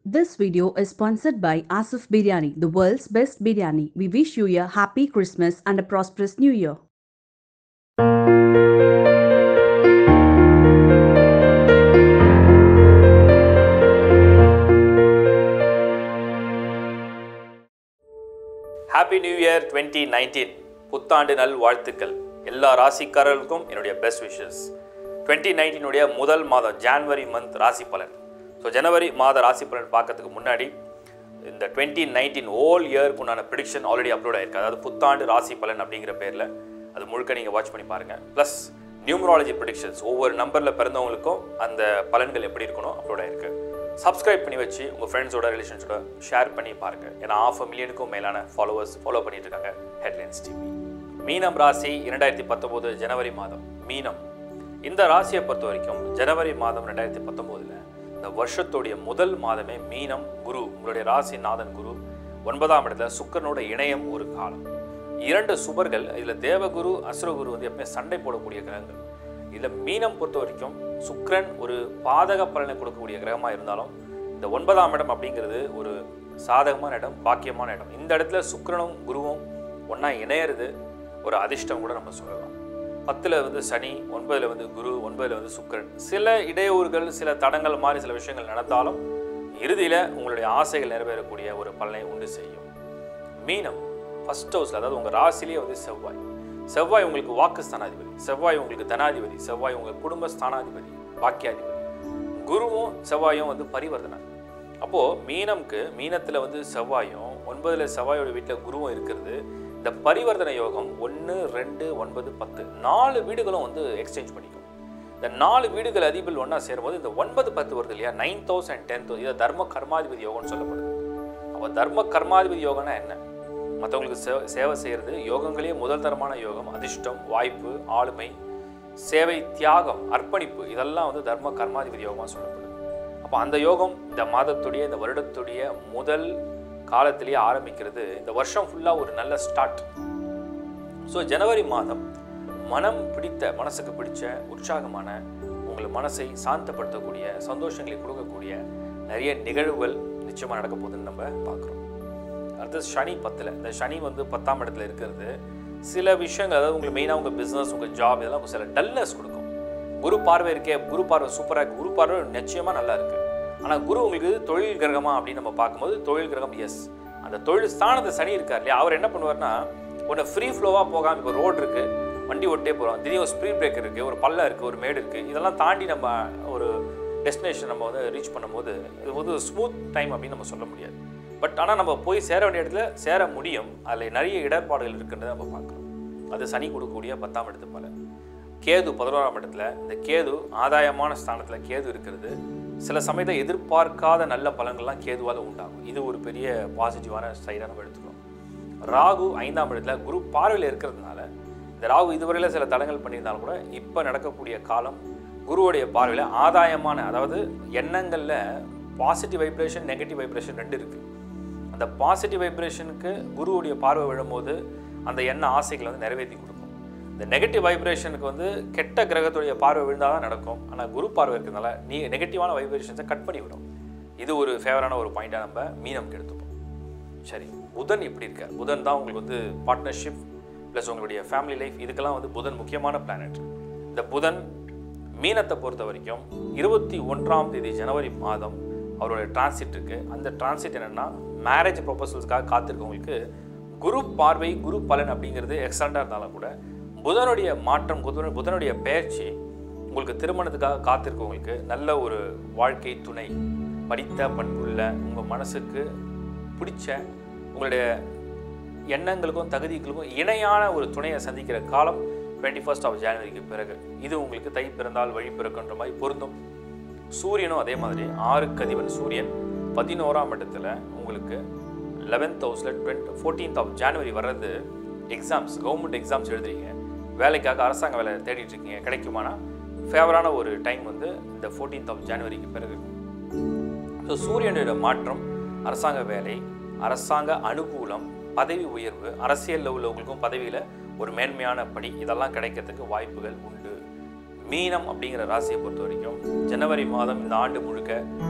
This video is sponsored by Asif Biryani, the world's best biryani. We wish you a happy Christmas and a prosperous new year. Happy new year twenty nineteen புத்தாண்டு நல் வாழ்த்துக்கள் எல்லா ராசிக்காரர்களுக்கும் என்னுடைய best wishes twenty நைன்டீனுடைய முதல் மாதம் January month ராசி பலன் ஸோ ஜனவரி மாத ராசி பலன் பார்க்கறதுக்கு முன்னாடி இந்த டுவெண்ட்டி நைன்டீன் ஓல் இயருக்கு உண்டான ப்ரிடிக்ஷன் ஆல்ரெடி அப்லோட் ஆயிருக்கு அதாவது புத்தாண்டு ராசி பலன் அப்படிங்கிற பேரில் அது முழுக்க நீங்கள் வாட்ச் பண்ணி பாருங்கள் ப்ளஸ் நியூமராலஜி ப்ரிடிக்ஷன்ஸ் ஒவ்வொரு நம்பரில் பிறந்தவங்களுக்கும் அந்த பலன்கள் எப்படி இருக்கணும் அப்லோட் ஆயிருக்கு சப்ஸ்கிரைப் பண்ணி வச்சு உங்கள் ஃப்ரெண்ட்ஸோட ரிலேஷன்ஸோட ஷேர் பண்ணி பாருங்கள் ஏன்னா ஆஃப் மில்லியனுக்கும் மேலான ஃபாலோவர்ஸ் ஃபாலோ பண்ணிட்டு இருக்காங்க ஹெட்லைன்ஸ் டிவி மீனம் ராசி இரண்டாயிரத்தி பத்தொம்போது ஜனவரி மாதம் மீனம் இந்த ராசியை பொறுத்த வரைக்கும் ஜனவரி மாதம் ரெண்டாயிரத்தி பத்தொம்போதில் இந்த வருஷத்துடைய முதல் மாதமே மீனம் குரு உங்களுடைய ராசி நாதன் குரு ஒன்பதாம் இடத்துல சுக்கரனோட இணையம் ஒரு காலம் இரண்டு சுபர்கள் இதில் தேவகுரு அசுரகுரு வந்து எப்பவுமே சண்டை போடக்கூடிய கிரகங்கள் இதில் மீனம் பொறுத்த வரைக்கும் சுக்கிரன் ஒரு பாதக பலனை கொடுக்கக்கூடிய கிரகமாக இருந்தாலும் இந்த ஒன்பதாம் இடம் அப்படிங்கிறது ஒரு சாதகமான இடம் பாக்கியமான இடம் இந்த இடத்துல சுக்கிரனும் குருவும் ஒன்றா இணையிறது ஒரு அதிர்ஷ்டம் கூட நம்ம சொல்லலாம் பத்தில் வந்து சனி ஒன்பதில் வந்து குரு ஒன்பதில் வந்து சுக்கிரன் சில இடையூறுகள் சில தடங்கள் மாதிரி சில விஷயங்கள் நடந்தாலும் இறுதியில் உங்களுடைய ஆசைகள் நிறைவேறக்கூடிய ஒரு பலனை உண்டு செய்யும் மீனம் ஃபர்ஸ்ட் ஹவுஸில் அதாவது உங்கள் ராசிலேயே வந்து செவ்வாய் செவ்வாய் உங்களுக்கு வாக்கு ஸ்தானாதிபதி செவ்வாய் உங்களுக்கு தனாதிபதி செவ்வாய் உங்கள் குடும்ப ஸ்தானாதிபதி பாக்கியாதிபதி குருவும் செவ்வாயும் வந்து பரிவர்த்தனை அப்போது மீனம்க்கு மீனத்தில் வந்து செவ்வாயும் ஒன்பதில் செவ்வாயோட வீட்டில் குருவும் இருக்கிறது இந்த பரிவர்த்தனை யோகம் ஒன்று ரெண்டு ஒன்பது பத்து நாலு வீடுகளும் வந்து எக்ஸ்சேஞ்ச் பண்ணிக்கும் இந்த நாலு வீடுகள் அதிபல் ஒன்றா சேரும்போது இந்த ஒன்பது பத்து வருது இல்லையா நைன் தௌசண்ட் டென் தௌசண்ட் இதை தர்ம கர்மாதிபதி யோகம்னு சொல்லப்படுது அப்போ தர்ம கர்மாதிபதி யோகம்னா என்ன மற்றவங்களுக்கு சேவை சேவை செய்கிறது யோகங்களே முதல் தரமான யோகம் அதிர்ஷ்டம் வாய்ப்பு ஆளுமை சேவை தியாகம் அர்ப்பணிப்பு இதெல்லாம் வந்து தர்ம கர்மாதிபதி யோகமாக சொல்லப்படுது அப்போ அந்த யோகம் இந்த மாதத்துடைய இந்த வருடத்துடைய முதல் காலத்திலேயே ஆரம்பிக்கிறது இந்த வருஷம் ஃபுல்லாக ஒரு நல்ல ஸ்டார்ட் ஸோ ஜனவரி மாதம் மனம் பிடித்த மனசுக்கு பிடிச்ச உற்சாகமான உங்கள் மனசை சாந்தப்படுத்தக்கூடிய சந்தோஷங்களை கொடுக்கக்கூடிய நிறைய நிகழ்வுகள் நிச்சயமாக நடக்க போகுதுன்னு நம்ம பார்க்குறோம் அடுத்தது சனி பத்தில் இந்த சனி வந்து பத்தாம் இடத்துல இருக்கிறது சில விஷயங்கள் அதாவது உங்களுக்கு மெயினாக உங்கள் பிஸ்னஸ் உங்கள் ஜாப் இதெல்லாம் சில டல்னஸ் கொடுக்கும் குரு பார்வை இருக்கே குரு பார்வை சூப்பராக இருக்குது குரு பார்வை நிச்சயமாக நல்லா இருக்குது ஆனால் குரு உங்களுக்கு தொழில் கிரகமா அப்படின்னு நம்ம பார்க்கும்போது தொழில் கிரகம் எஸ் அந்த தொழில் ஸ்தானத்தை சனி இருக்கார் இல்லையா அவர் என்ன பண்ணுவார்னா ஒன்று ஃப்ரீ ஃப்ளோவாக போகாமல் இப்போ ரோடு இருக்குது வண்டி ஓட்டே போகிறோம் திடீர்னு ஒரு ஸ்பீட் பிரேக்கர் இருக்குது ஒரு பள்ளம் இருக்குது ஒரு மேடு இருக்குது இதெல்லாம் தாண்டி நம்ம ஒரு டெஸ்டினேஷன் நம்ம வந்து ரீச் பண்ணும்போது இது வந்து ஸ்மூத் டைம் அப்படின்னு நம்ம சொல்ல முடியாது பட் ஆனால் நம்ம போய் சேர வேண்டிய இடத்துல சேர முடியும் அதில் நிறைய இடர்பாடுகள் இருக்குன்றதை நம்ம பார்க்குறோம் அது சனி கொடுக்கக்கூடிய பத்தாம் இடத்து பலன் கேது பதினோராம் இடத்துல இந்த கேது ஆதாயமான ஸ்தானத்தில் கேது இருக்கிறது சில சமயத்தை எதிர்பார்க்காத நல்ல பலன்கள்லாம் கேதுவால் உண்டாகும் இது ஒரு பெரிய பாசிட்டிவான சைடாக நம்ம எடுத்துக்கணும் ராகு ஐந்தாம் இடத்துல குரு பார்வையில் இருக்கிறதுனால இந்த ராகு இதுவரையில் சில தடங்கள் பண்ணியிருந்தாலும் கூட இப்போ நடக்கக்கூடிய காலம் குருவுடைய பார்வையில் ஆதாயமான அதாவது எண்ணங்களில் பாசிட்டிவ் வைப்ரேஷன் நெகட்டிவ் வைப்ரேஷன் ரெண்டு இருக்குது அந்த பாசிட்டிவ் வைப்ரேஷனுக்கு குருவுடைய பார்வை விழும்போது அந்த எண்ண ஆசைகளை வந்து நிறைவேற்றி கொடுக்கும் இந்த நெகட்டிவ் வைப்ரேஷனுக்கு வந்து கெட்ட கிரகத்துடைய பார்வை விழுந்தால் தான் நடக்கும் ஆனால் குரு பார்வை இருக்கிறதுனால நீ நெகட்டிவான வைப்ரேஷன்ஸை கட் பண்ணி விடும் இது ஒரு ஃபேவரான ஒரு பாயிண்ட்டாக நம்ம மீனம்க்கு எடுத்துப்போம் சரி புதன் எப்படி இருக்கார் புதன் தான் உங்களுக்கு வந்து பார்ட்னர்ஷிப் ப்ளஸ் உங்களுடைய ஃபேமிலி லைஃப் இதுக்கெல்லாம் வந்து புதன் முக்கியமான பிளானட் இந்த புதன் மீனத்தை பொறுத்த வரைக்கும் இருபத்தி ஒன்றாம் தேதி ஜனவரி மாதம் அவரோட டிரான்சிட் இருக்குது அந்த டிரான்சிட் என்னென்னா மேரேஜ் ப்ரொபோசல்ஸ்க்காக காத்திருக்கவங்களுக்கு குரு பார்வை குரு பலன் அப்படிங்கிறது எக்ஸலண்ட்டாக இருந்தாலும் கூட புதனுடைய மாற்றம் புதன் புதனுடைய பயிற்சி உங்களுக்கு திருமணத்துக்காக காத்திருக்கவங்களுக்கு நல்ல ஒரு வாழ்க்கை துணை படித்த பண்புள்ள உங்கள் மனசுக்கு பிடிச்ச உங்களுடைய எண்ணங்களுக்கும் தகுதிகளுக்கும் இணையான ஒரு துணையை சந்திக்கிற காலம் டுவெண்ட்டி ஃபர்ஸ்ட் ஆஃப் ஜனவரிக்கு பிறகு இது உங்களுக்கு தை பிறந்தால் வழி பிறக்குன்ற மாதிரி பொருந்தும் சூரியனும் அதே மாதிரி ஆறுக்கு அதிபன் சூரியன் பதினோராம் இடத்துல உங்களுக்கு லெவன்த் ஹவுஸில் டுவெண்ட் ஃபோர்டீன்த் ஆஃப் ஜனவரி வர்றது எக்ஸாம்ஸ் கவர்மெண்ட் எக்ஸாம்ஸ் எழுதுறீங்க வேலைக்காக அரசாங்க வேலை தேடிட்டு இருக்கீங்க கிடைக்குமானா ஃபேவரான ஒரு டைம் வந்து இந்த ஃபோர்டீன்த் ஆஃப் ஜனவரிக்கு பிறகு ஸோ சூரியனுடைய மாற்றம் அரசாங்க வேலை அரசாங்க அனுகூலம் பதவி உயர்வு அரசியலில் உள்ளவங்களுக்கும் பதவியில் ஒரு மேன்மையான படி இதெல்லாம் கிடைக்கிறதுக்கு வாய்ப்புகள் உண்டு மீனம் அப்படிங்கிற ராசியை பொறுத்த வரைக்கும் ஜனவரி மாதம் இந்த ஆண்டு முழுக்க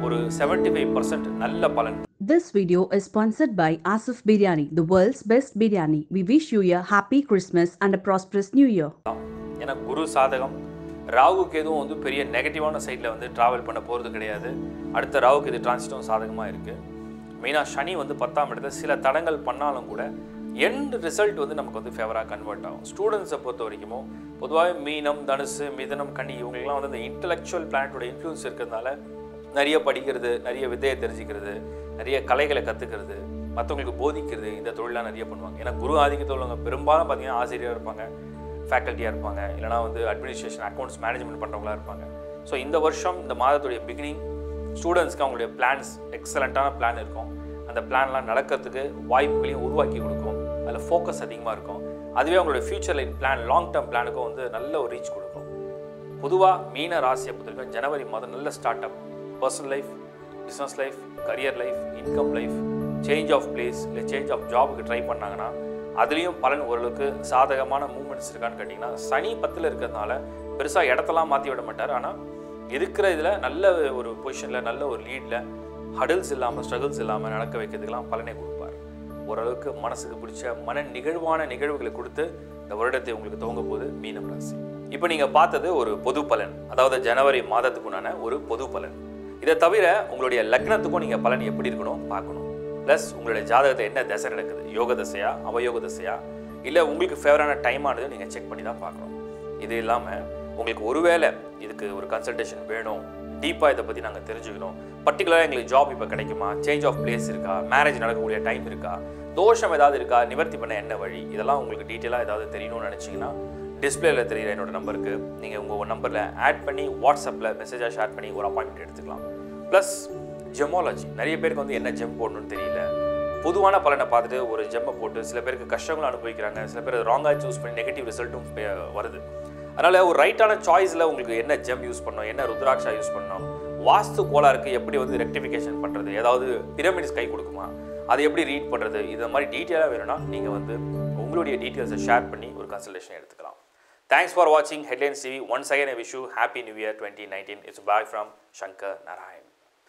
ஒரு 75% ஃபைவ் பர்சன்ட் நல்ல பலன் This video is sponsored by Asif Biryani, the world's best biryani. We wish you a happy Christmas and a prosperous new year. தான் ஏன்னா குரு சாதகம் ராகுக்கு எதுவும் வந்து பெரிய நெகட்டிவான சைடில் வந்து ட்ராவல் பண்ண போகிறது கிடையாது அடுத்த ராகுக்கு இது டிரான்சிட்டும் சாதகமாக இருக்குது மெயினாக சனி வந்து பத்தாம் இடத்துல சில தடங்கள் பண்ணாலும் கூட எண்ட் ரிசல்ட் வந்து நமக்கு வந்து ஃபேவராக கன்வெர்ட் ஆகும் ஸ்டூடெண்ட்ஸை பொறுத்த வரைக்கும் பொதுவாக மீனம் தனுசு மிதனம் கன்னி இவங்களுக்குலாம் வந்து இந்த இன்டலெக்சுவல் பிளானட்டோட இன்ஃப்ளூயன்ஸ் இருக்கிறதுனால நிறைய படிக்கிறது நிறைய வித்தையை தெரிஞ்சுக்கிறது நிறைய கலைகளை கற்றுக்கிறது மற்றவங்களுக்கு போதிக்கிறது இந்த தொழிலாம் நிறைய பண்ணுவாங்க ஏன்னா குரு ஆதிக்கத்தில் உள்ளவங்க பெரும்பாலும் பார்த்தீங்கன்னா ஆசிரியராக இருப்பாங்க ஃபேக்கல்ட்டியாக இருப்பாங்க இல்லைனா வந்து அட்மினிஸ்ட்ரேஷன் அக்கௌண்ட்ஸ் மேனேஜ்மெண்ட் பண்ணுறவங்களா இருப்பாங்க ஸோ இந்த வருஷம் இந்த மாதத்துடைய பிகினிங் ஸ்டூடெண்ட்ஸ்க்கு அவங்களுடைய பிளான்ஸ் எக்ஸலண்ட்டான பிளான் இருக்கும் அந்த பிளான்லாம் நடக்கிறதுக்கு வாய்ப்புகளையும் உருவாக்கி கொடுக்கும் அதில் ஃபோக்கஸ் அதிகமாக இருக்கும் அதுவே அவங்களுடைய ஃபியூச்சரில் பிளான் லாங் டேர்ம் பிளானுக்கும் வந்து நல்ல ஒரு ரீச் கொடுக்கும் பொதுவாக மீன ராசியை பொறுத்தவரைக்கும் ஜனவரி மாதம் நல்ல start up personal life business life career life income life change of place இல்லை சேஞ்ச் ஆஃப் ஜாபுக்கு ட்ரை பண்ணாங்கன்னா அதுலேயும் பலன் ஓரளவுக்கு சாதகமான மூமெண்ட்ஸ் இருக்கான்னு கேட்டிங்கன்னா சனி பத்தில் இருக்கிறதுனால பெருசாக இடத்தெல்லாம் மாற்றி விட மாட்டார் ஆனால் இருக்கிற இதில் நல்ல ஒரு பொசிஷனில் நல்ல ஒரு லீடில் ஹடில்ஸ் இல்லாமல் ஸ்ட்ரகிள்ஸ் இல்லாமல் நடக்க வைக்கிறதுக்கெல்லாம் பலனை கொடுப்பார் ஓரளவுக்கு மனசுக்கு பிடிச்ச மன நிகழ்வான நிகழ்வுகளை கொடுத்து இந்த வருடத்தை உங்களுக்கு துவங்க போது மீனம் ராசி இப்போ நீங்கள் பார்த்தது ஒரு பொது பலன் அதாவது ஜனவரி மாதத்துக்குண்டான ஒரு பொது பலன் இதை தவிர உங்களுடைய லக்னத்துக்கும் நீங்கள் பலன் எப்படி இருக்கணும் பார்க்கணும் ப்ளஸ் உங்களுடைய ஜாதகத்தை என்ன தசை நடக்குது யோக தசையா அவயோக தசையா இல்லை உங்களுக்கு ஃபேவரான டைம் ஆனது நீங்கள் செக் பண்ணி தான் பார்க்கணும் இது இல்லாமல் உங்களுக்கு ஒருவேளை இதுக்கு ஒரு கன்சல்டேஷன் வேணும் டீப்பாக இதை பற்றி நாங்கள் தெரிஞ்சுக்கணும் பர்டிகுலராக எங்களுக்கு ஜாப் இப்போ கிடைக்குமா சேஞ்ச் ஆஃப் பிளேஸ் இருக்கா மேரேஜ் நடக்கக்கூடிய டைம் இருக்கா தோஷம் ஏதாவது இருக்கா நிவர்த்தி பண்ண என்ன வழி இதெல்லாம் உங்களுக்கு டீட்டெயிலாக ஏதாவது தெரியணும்னு நினச்சிங்கன்னா டிஸ்பிளேல தெரியுற என்னோட நம்பருக்கு நீங்கள் உங்கள் நம்பரில் ஆட் பண்ணி வாட்ஸ்அப்பில் மெசேஜாக ஷேர் பண்ணி ஒரு அப்பாயின்மெண்ட் எடுத்துக்கலாம் ப்ளஸ் ஜெமாலஜி நிறைய பேருக்கு வந்து என்ன ஜெம் போடணும்னு தெரியல பொதுவான பலனை பார்த்துட்டு ஒரு ஜெம்மை போட்டு சில பேருக்கு கஷ்டங்களும் அனுபவிக்கிறாங்க சில பேர் ராங்காக சூஸ் பண்ணி நெகட்டிவ் ரிசல்ட்டும் வருது அதனால் ஒரு ரைட்டான சாய்ஸில் உங்களுக்கு என்ன ஜெம் யூஸ் பண்ணணும் என்ன ருத்ராட்சா யூஸ் பண்ணணும் வாஸ்து கோளாறுக்கு எப்படி வந்து ரெக்டிஃபிகேஷன் பண்ணுறது ஏதாவது பிரமிட்ஸ் கை கொடுக்குமா அதை எப்படி ரீட் பண்ணுறது இந்த மாதிரி டீட்டெயிலாக வேணும்னா நீங்கள் வந்து உங்களுடைய டீட்டெயில்ஸை ஷேர் பண்ணி ஒரு கன்சல்டேஷன் எடுத்துக்கலாம் தேங்க்ஸ் ஃபார் வாட்சிங் headlines TV once again wish you happy new year twenty nineteen it's bye from Shankar Narayan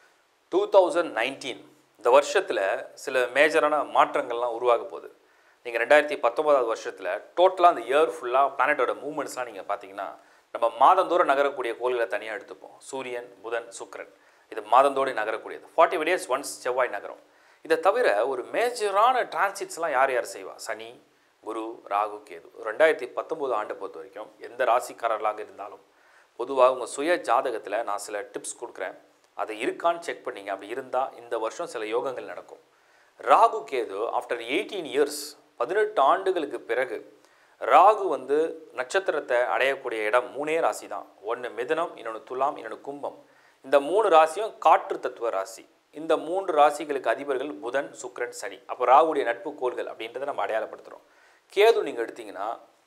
two thousand nineteen இந்த வருஷத்தில் சில மேஜரான மாற்றங்கள்லாம் உருவாக போகுது நீங்கள் ரெண்டாயிரத்தி பத்தொன்பதாவது வருஷத்தில் டோட்டலாக அந்த இயர் ஃபுல்லாக பிளானட்டோட மூவ்மெண்ட்ஸ்லாம் நீங்கள் பார்த்தீங்கன்னா நம்ம மாதந்தோறும் நகரக்கூடிய கோள்களை தனியாக எடுத்துப்போம் சூரியன் புதன் சுக்கிரன் இது மாதந்தோடு நகரக்கூடியது ஃபார்ட்டி டேஸ் ஒன்ஸ் செவ்வாய் நகரம் இதை தவிர ஒரு மேஜரான டிரான்சிட்ஸ்லாம் யார் யார் செய்வா சனி குரு ராகு கேது ரெண்டாயிரத்தி பத்தொம்போது ஆண்டை பொறுத்த வரைக்கும் எந்த ராசிக்காரர்களாக இருந்தாலும் பொதுவாக உங்கள் சுய ஜாதகத்தில் நான் சில டிப்ஸ் கொடுக்குறேன் அது இருக்கான்னு செக் பண்ணீங்க அப்படி இருந்தால் இந்த வருஷம் சில யோகங்கள் நடக்கும் Rahu Ketu after eighteen years பதினெட்டு ஆண்டுகளுக்கு பிறகு ராகு வந்து நட்சத்திரத்தை அடையக்கூடிய இடம் மூணே ராசி தான் ஒன்று மிதனம் இன்னொன்று துலாம் இன்னொன்று கும்பம் இந்த மூணு ராசியும் காற்று தத்துவ ராசி இந்த மூன்று ராசிகளுக்கு அதிபர்கள் புதன் சுக்கிரன் சனி அப்போ ராகுடைய நட்பு கோள்கள் அப்படின்றத நம்ம அடையாளப்படுத்துகிறோம் கேது நீங்கள் எடுத்தீங்கன்னா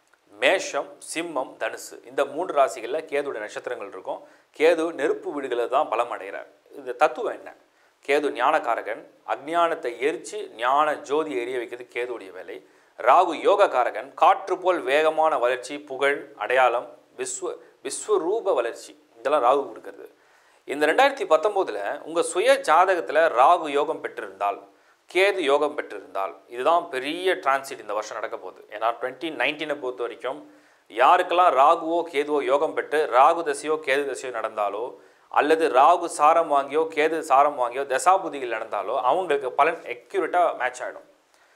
மேஷம் சிம்மம் தனுசு இந்த மூன்று ராசிகளில் கேதுடைய நட்சத்திரங்கள் இருக்கும் கேது நெருப்பு வீடுகளை தான் பலம் அடைகிறார் இந்த தத்துவம் என்ன கேது ஞானகாரகன் அஜ்ஞானத்தை எரித்து ஞான ஜோதி எரிய வைக்கிறது கேதுடைய வேலை ராகு யோககாரகன் காற்று போல் வேகமான வளர்ச்சி புகழ் அடையாளம் விஸ்வ விஸ்வரூப வளர்ச்சி இதெல்லாம் ராகு கொடுக்கறது இந்த ரெண்டாயிரத்தி பத்தொம்போதில் உங்கள் சுய ஜாதகத்தில் ராகு யோகம் பெற்றிருந்தால் கேது யோகம் பெற்றிருந்தால் இதுதான் பெரிய டிரான்சிட் இந்த வருஷம் நடக்க போகுது ஏன்னா டுவெண்ட்டி நைன்டீனை பொறுத்த வரைக்கும் யாருக்கெல்லாம் ராகுவோ கேதுவோ யோகம் பெற்று ராகு தசையோ கேது தசையோ நடந்தாலோ அல்லது ராகு சாரம் வாங்கியோ கேது சாரம் வாங்கியோ தசாபுதிகள் நடந்தாலோ அவங்களுக்கு பலன் எக்யூரேட்டாக மேட்ச் ஆகிடும்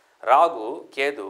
ராகு கேது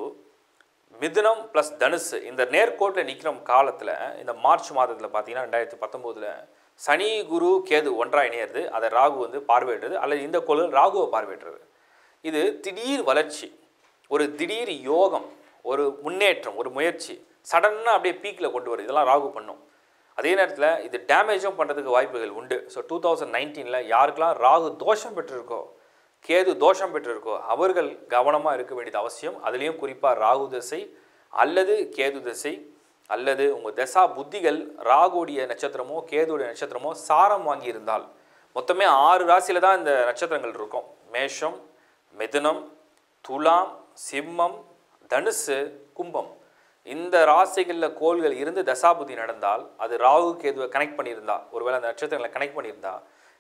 மிதுனம் ப்ளஸ் தனுசு இந்த நேர்கோட்டில் நிற்கிற காலத்தில் இந்த மார்ச் மாதத்தில் பார்த்தீங்கன்னா ரெண்டாயிரத்தி பத்தொம்போதில் சனி குரு கேது ஒன்றாக இணையிறது அதை ராகு வந்து பார்வையிடுறது அல்லது இந்த கோள்கள் ராகுவை பார்வையிடுறது இது திடீர் வளர்ச்சி ஒரு திடீர் யோகம் ஒரு முன்னேற்றம் ஒரு முயற்சி சடனாக அப்படியே பீக்கில் கொண்டு வரும் இதெல்லாம் ராகு பண்ணும் அதே நேரத்தில் இது டேமேஜும் பண்ணுறதுக்கு வாய்ப்புகள் உண்டு ஸோ டூ தௌசண்ட் நைன்டீனில் யாருக்கெல்லாம் ராகு தோஷம் பெற்றிருக்கோ கேது தோஷம் பெற்றிருக்கோ அவர்கள் கவனமாக இருக்க வேண்டியது அவசியம் அதுலேயும் குறிப்பாக ராகு திசை அல்லது கேது திசை அல்லது உங்கள் தசா புத்திகள் ராகுடைய நட்சத்திரமோ கேதுடைய நட்சத்திரமோ சாரம் வாங்கியிருந்தால் மொத்தமே ஆறு ராசியில் தான் இந்த நட்சத்திரங்கள் இருக்கும் மேஷம் மிதுனம் துலாம் சிம்மம் தனுசு கும்பம் இந்த ராசிகளில் கோள்கள் இருந்து தசாபுதி நடந்தால் அது ராகு கேதுவை கனெக்ட் பண்ணியிருந்தா ஒருவேளை அந்த நட்சத்திரங்களை கனெக்ட் பண்ணியிருந்தா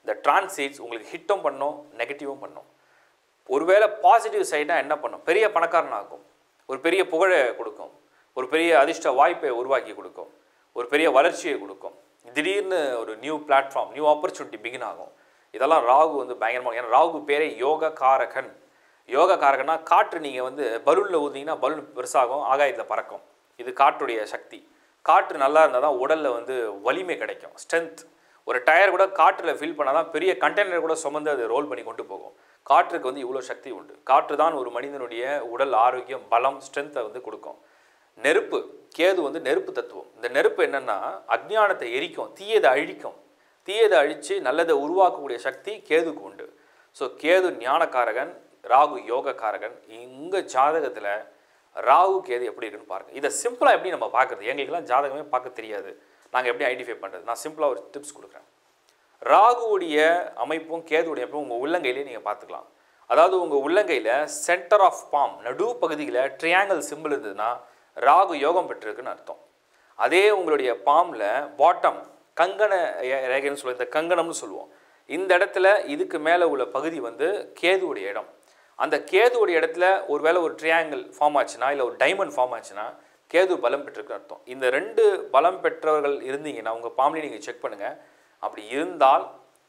இந்த டிரான்சிட்ஸ் உங்களுக்கு ஹிட்டும் பண்ணும் நெகட்டிவும் பண்ணும் ஒருவேளை பாசிட்டிவ் சைடாக என்ன பண்ணும் பெரிய பணக்காரன் ஆகும் ஒரு பெரிய புகழை கொடுக்கும் ஒரு பெரிய அதிர்ஷ்ட வாய்ப்பை உருவாக்கி கொடுக்கும் ஒரு பெரிய வளர்ச்சியை கொடுக்கும் திடீர்னு ஒரு new platform new opportunity begin ஆகும் இதெல்லாம் ராகு வந்து பயங்கரமாக ஏன்னா ராகு பேரே யோக காரகன் யோக காரகன்னா காற்று நீங்கள் வந்து பலூனில் ஊதிங்கன்னா பலூன் பெருசாகும் ஆகாயத்தில் பறக்கும் இது காற்றுடைய சக்தி காற்று நல்லா இருந்தால் தான் உடலில் வந்து வலிமை கிடைக்கும் ஸ்ட்ரென்த் ஒரு டயர் கூட காற்றில் ஃபில் பண்ணால் தான் பெரிய கண்டெய்னர் கூட சுமந்து அது ரோல் பண்ணி கொண்டு போகும் காற்றுக்கு வந்து இவ்வளோ சக்தி உண்டு காற்று தான் ஒரு மனிதனுடைய உடல் ஆரோக்கியம் பலம் ஸ்ட்ரென்த்தை வந்து கொடுக்கும் நெருப்பு கேது வந்து நெருப்பு தத்துவம் இந்த நெருப்பு என்னன்னா அஜ்ஞானத்தை எரிக்கும் தீயதை அழிக்கும் தீயதை அழித்து நல்லதை உருவாக்கக்கூடிய சக்தி கேதுக்கு உண்டு ஸோ கேது ஞானக்காரகன் ராகு யோகக்காரகன் உங்கள் ஜாதகத்தில் ராகு கேது எப்படி இருக்குன்னு பாருங்க இதை சிம்பிளாக எப்படி நம்ம பார்க்குறது எங்களுக்கெல்லாம் ஜாதகமே பார்க்க தெரியாது நாங்கள் எப்படி ஐடென்டிஃபை பண்ணுறது நான் சிம்பிளாக ஒரு டிப்ஸ் கொடுக்குறேன் ராகுவுடைய அமைப்பும் கேதுவுடைய அமைப்பும் உங்கள் உள்ளங்கையிலே நீங்கள் பார்த்துக்கலாம் அதாவது உங்கள் உள்ளங்கையில் சென்டர் ஆஃப் பாம் நடு பகுதியில் ட்ரையாங்கிள் சிம்பிள் இருந்ததுன்னா ராகு யோகம் பெற்றிருக்குன்னு அர்த்தம் அதே உங்களுடைய பாம்பில் பாட்டம் கங்கண ரே- ரேகைன்னு சொல்லுவோம் இந்த கங்கணம்னு சொல்லுவோம் இந்த இடத்துல இதுக்கு மேலே உள்ள பகுதி வந்து கேதுவுடைய இடம் அந்த கேதுவுடைய இடத்துல ஒருவேளை ஒரு ட்ரையாங்கிள் ஃபார்ம் ஆச்சுன்னா இல்லை ஒரு டைமண்ட் ஃபார்ம் ஆச்சுன்னா கேது பலம் பெற்றிருக்குன்னு அர்த்தம் இந்த ரெண்டு பலம் பெற்றவர்கள் இருந்தீங்கன்னா உங்கள் பாம்பளி நீங்கள் செக் பண்ணுங்கள் அப்படி இருந்தால்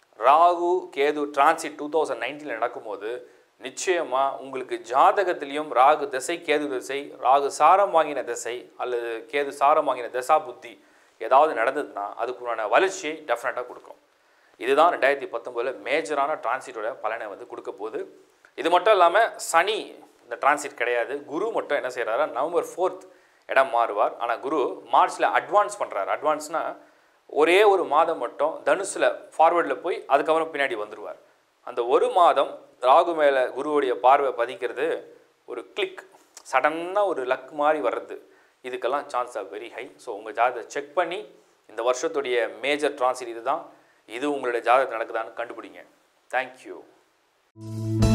Rahu Ketu transit two thousand நைன்டீனில் நடக்கும்போது நிச்சயமாக உங்களுக்கு ஜாதகத்திலையும் ராகு திசை கேது திசை ராகு சாரம் வாங்கின திசை அல்லது கேது சாரம் வாங்கின திசா புத்தி ஏதாவது நடந்ததுன்னா அதுக்குண்டான வளர்ச்சியை டெஃபினட்டாக கொடுக்கும் இதுதான் ரெண்டாயிரத்தி பத்தொம்போதில் மேஜரான டிரான்சிட்டோட பலனை வந்து கொடுக்க போகுது இது மட்டும் இல்லாமல் சனி இந்த டிரான்சிட் கிடையாது குரு மட்டும் என்ன செய்கிறாரா நவம்பர் ஃபோர்த் இடம் மாறுவார் ஆனால் குரு மார்ச்சில் அட்வான்ஸ் பண்ணுறாரு அட்வான்ஸ்னா ஒரே ஒரு மாதம் மட்டும் தனுசில் ஃபார்வர்டில் போய் அதுக்கப்புறம் பின்னாடி வந்துடுவார் அந்த ஒரு மாதம் ராகு மேலே குருவுடைய பார்வை பதிக்கிறது ஒரு கிளிக் சடனாக ஒரு லக் மாதிரி வர்றது இதுக்கெல்லாம் chance are very high so உங்கள் ஜாதகத்தை செக் பண்ணி இந்த வருஷத்துடைய மேஜர் டிரான்சிட் இதுதான் இது உங்களுடைய ஜாதகத்தில் நடக்குதான்னு கண்டுபிடிங்க தேங்க்யூ